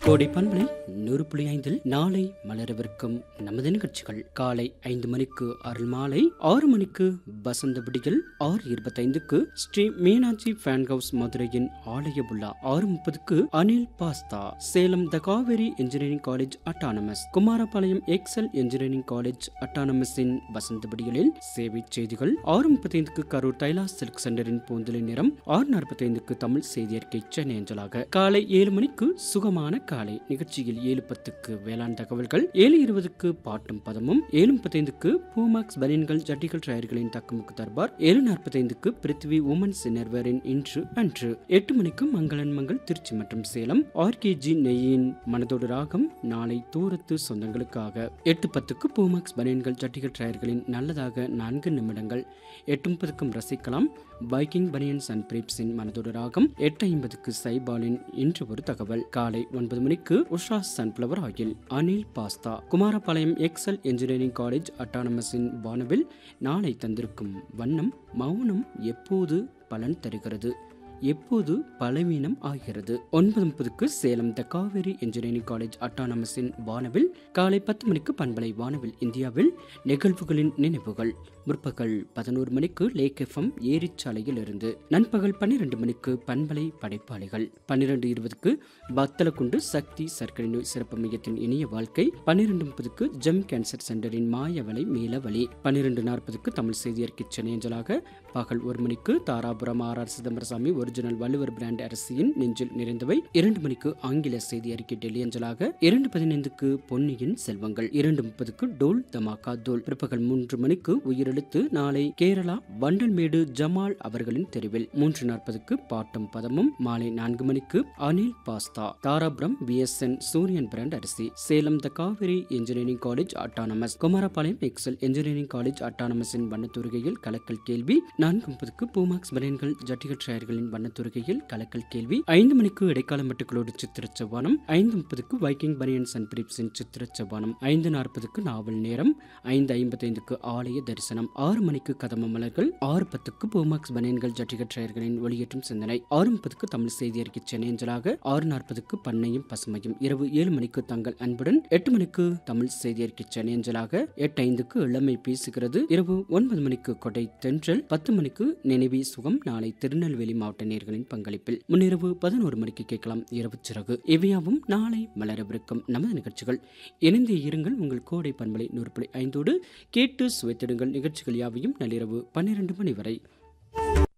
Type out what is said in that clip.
கோடை பண்பலை நூறு புள்ளி ஐந்தில் நாளை மலரவிருக்கும் நமது நிகழ்ச்சிகள் காலை ஐந்து மணிக்கு அருள் மாலை ஆறு மணிக்கு வசந்த விடிகள் ஆறு இருபத்தைந்துக்கு ஸ்ரீ மீனாட்சி ஃபேன் ஹவுஸ் மதுரையின் ஆலய விழா ஆறு முப்பதுக்கு Anil pasta Salem the Kaveri engineering college autonomous Kumarapalayam Excel engineering college அட்டானமஸின் வசந்த விடிகளில் சேவை செய்திகள் ஆறு முப்பத்தைந்துக்கு கரூர் தைலாஸ் சில்க் சென்டரின் பூந்தொலி நிறம் ஆறு நாற்பத்தைந்துக்கு தமிழ் செய்தியற்கை சென்னை அஞ்சலாக காலை ஏழு மணிக்கு சுகமான காலை நிகழ்ச்சியில் ஏழு பத்துக்கு வேளாண் தகவல்கள் ஏழு இருபதுக்கு பாட்டும் பதமும் ஏழு முப்பத்தைந்துக்கு பூமாக்ஸ் பலீன்கள் ஜட்டிகள் டயர்களின் தக்கமுக்கு தர்பார் ஏழு நாற்பத்தைந்துக்கு பிருத்வி உமன்ஸ் இன்னர்வேரின் இன்று அன்று எட்டு மணிக்கு மங்களன் மங்கள் திருச்சி மற்றும் சேலம் ஆர்கேஜி நெய்யின் மனதோடு ராகம் நாளை தூரத்து சொந்தங்களுக்காக எட்டு பத்துக்கு பூமாக்ஸ் பலீன்கள் ஜட்டிகள் டயர்களின் நல்லதாக நான்கு நிமிடங்கள் எட்டு முப்பதுக்கும் ரசிக்கலாம் பைக்கிங் பனியன்ஸ் அண்ட் பிரீப்ஸின் மனதோடு ராகம் எட்டு ஐம்பதுக்கு சைபாலின் இன்று ஒரு தகவல் காலை ஒன்பது மணிக்கு Usha sunflower oil Anil pasta Kumarapalayam Excel engineering college அட்டானமஸின் வானவில் நாளை தந்திருக்கும் வண்ணம் மௌனம் எப்போது பலன் தருகிறது எப்போது பலவீனம் ஆகிறது ஒன்பது முப்பதுக்கு Salem the Kaveri engineering college அட்டானமஸின் வானவில் காலை பத்து மணிக்கு பண்பலை வானவில் இந்தியாவில் நிகழ்வுகளின் நினைவுகள் முற்பகல் பதினோரு மணிக்கு லேக் எஃப்எம் ஏரிச்சாலையில் இருந்து நண்பகல் பன்னிரண்டு மணிக்கு பண்பலை படைப்பாளிகள் பன்னிரண்டு இருபதுக்கு பத்தலக்குண்டு சக்தி சர்க்கரை நோய் சிறப்பு மையத்தின் இனிய வாழ்க்கை பன்னிரண்டு முப்பதுக்கு ஜெம் கேன்சர் சென்டரின் மாயவலை மேலவழி பன்னிரண்டு நாற்பதுக்கு தமிழ் செய்தியற்கை சென்னையஞ்சலாக பகல் ஒரு மணிக்கு Dharapuram R R Chidambarasamy original Valluvar brand அரிசியின் நெஞ்சில் நிறைந்தவை இரண்டு மணிக்கு ஆங்கில செய்தி அறிக்கை டெல்லி அஞ்சலாக இரண்டு பதினைந்துக்கு பொன்னியின் செல்வங்கள் இரண்டு முப்பதுக்கு டோல் தமாகா தோல் பிற்பகல் மூன்று மணிக்கு உயிரெழுத்து நாளை கேரளா வண்டல்மேடு ஜமால் அவர்களின் தெருவில் மூன்று நாற்பதுக்கு பாட்டும் பதமும் மாலை நான்கு மணிக்கு Anil pasta Dharapuram B S N Suriyan brand அரிசி Salem the Kaveri engineering college autonomous Kumarapalayam Excel engineering college அட்டானமஸின் வண்ணத்துறையில் கலக்கல் கேள்வி நான்கு முப்பதுக்கு பூமாக்ஸ் பனியன்கள் ஜட்டிகல் டயர்களின் வண்ணத்துறையில் கலக்கல் கேள்வி ஐந்து மணிக்கு இடைக்கால மட்டுக்களோடு சித்திர செவ்வானம் ஐந்து முப்பதுக்கு வைக்கிங் பனியன்ஸ் அண்ட் பிரிப்ஸின் சித்திர செவ்வானம் ஐந்து நாற்பதுக்கு நாவல் நேரம் ஐந்து ஐம்பத்தைந்துக்கு ஆலய தரிசனம் ஆறு மணிக்கு கதம மலர்கள் ஆறு பத்துக்கு பூமாக்ஸ் பனியன்கள் ஜட்டிகல் டயர்களின் ஒளியேற்றும் சிந்தனை ஆறு முப்பதுக்கு தமிழ் செய்தி அறிக்கை சென்னையஞ்சலாக ஆறு நாற்பதுக்கு பண்ணையும் பசுமையும் இரவு ஏழு மணிக்கு தங்கள் அன்புடன் எட்டு மணிக்கு தமிழ் செய்தி அறிக்கை சென்னையஞ்சலாக எட்டு ஐந்துக்கு இளமை பேசுகிறது இரவு ஒன்பது மணிக்கு கொடை தென்றல் பத்து மணிக்கு நினைவி சுகம் நாளை திருநெல்வேலி மாவட்ட நேர்களின் பங்களிப்பில் முன்னிரவு பதினோரு மணிக்கு கேட்கலாம் இரவு சிறகு இவையாவும் நாளை மலரவிருக்கும் நமது நிகழ்ச்சிகள் இணைந்து இருங்கள் உங்கள் கோடை பண்பலை நூறு புள்ளி ஐந்தோடு கேட்டு சுவைத்திடுங்கள் நிகழ்ச்சிகள் யாவையும் நள்ளிரவு பன்னிரண்டு மணி வரை